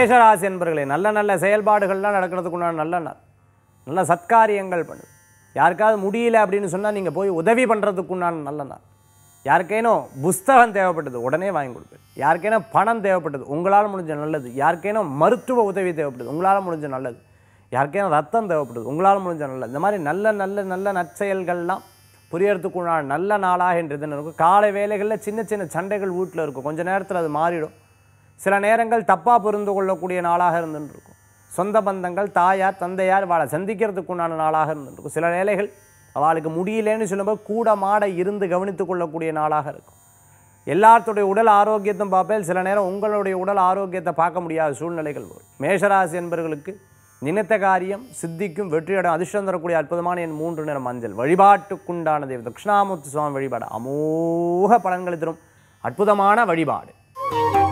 மேஷராசி என்பர்களே நல்ல நல்ல செயல்பாடுகள்லாம் நடக்கிறதுக்குண்டான நல்ல நாள் நல்ல சத்காரியங்கள் பண்ணுது யாருக்காவது முடியல அப்படின்னு சொன்னால் நீங்கள் போய் உதவி பண்ணுறதுக்குண்டான நல்ல நாள் யாருக்கேனும் புஸ்தகம் தேவைப்பட்டது உடனே வாங்கி கொடுப்பேன் யாருக்கேனும் பணம் தேவைப்பட்டது உங்களால் முடிஞ்ச நல்லது யாருக்கேனும் மருத்துவ உதவி தேவைப்படுது உங்களால் முடிஞ்ச நல்லது யாருக்கேனும் ரத்தம் தேவைப்படுது உங்களால் முடிஞ்ச நல்லது இந்த மாதிரி நல்ல நல்ல நல்ல நற்செயல்கள்லாம் புரியறதுக்குண்டான நல்ல நாளாக இன்று தினம் இருக்கும் காலை வேலைகளில் சின்ன சின்ன சண்டைகள் வீட்டில் இருக்கும் கொஞ்ச நேரத்தில் அது மாறிடும் சில நேரங்கள் தப்பாக புரிந்து கொள்ளக்கூடிய நாளாக இருந்துட்டு இருக்கும் சொந்த பந்தங்கள் தாயார் தந்தையார் வாழை சந்திக்கிறதுக்கு உண்டான நாளாக இருந்துருக்கும் சில வேலைகள் அவளுக்கு முடியலன்னு சொல்லும்போது கூட மாட இருந்து கவனித்துக் கொள்ளக்கூடிய நாளாக இருக்கும் எல்லாத்துடைய உடல் ஆரோக்கியத்தையும் பார்ப்பேன் சில நேரம் உங்களுடைய உடல் ஆரோக்கியத்தை பார்க்க முடியாத சூழ்நிலைகள் வரும் மேஷராசி என்பவர்களுக்கு நினைத்த காரியம் சித்திக்கும் வெற்றியிடம் அதிர்ஷ்டம் தரக்கூடிய அற்புதமான என் மூன்று நிற மஞ்சள் வழிபாட்டுக்குண்டான தெய்வம் தட்சிணாமூர்த்தி சுவாமி வழிபாடு அமோக பலன்களை தரும் அற்புதமான வழிபாடு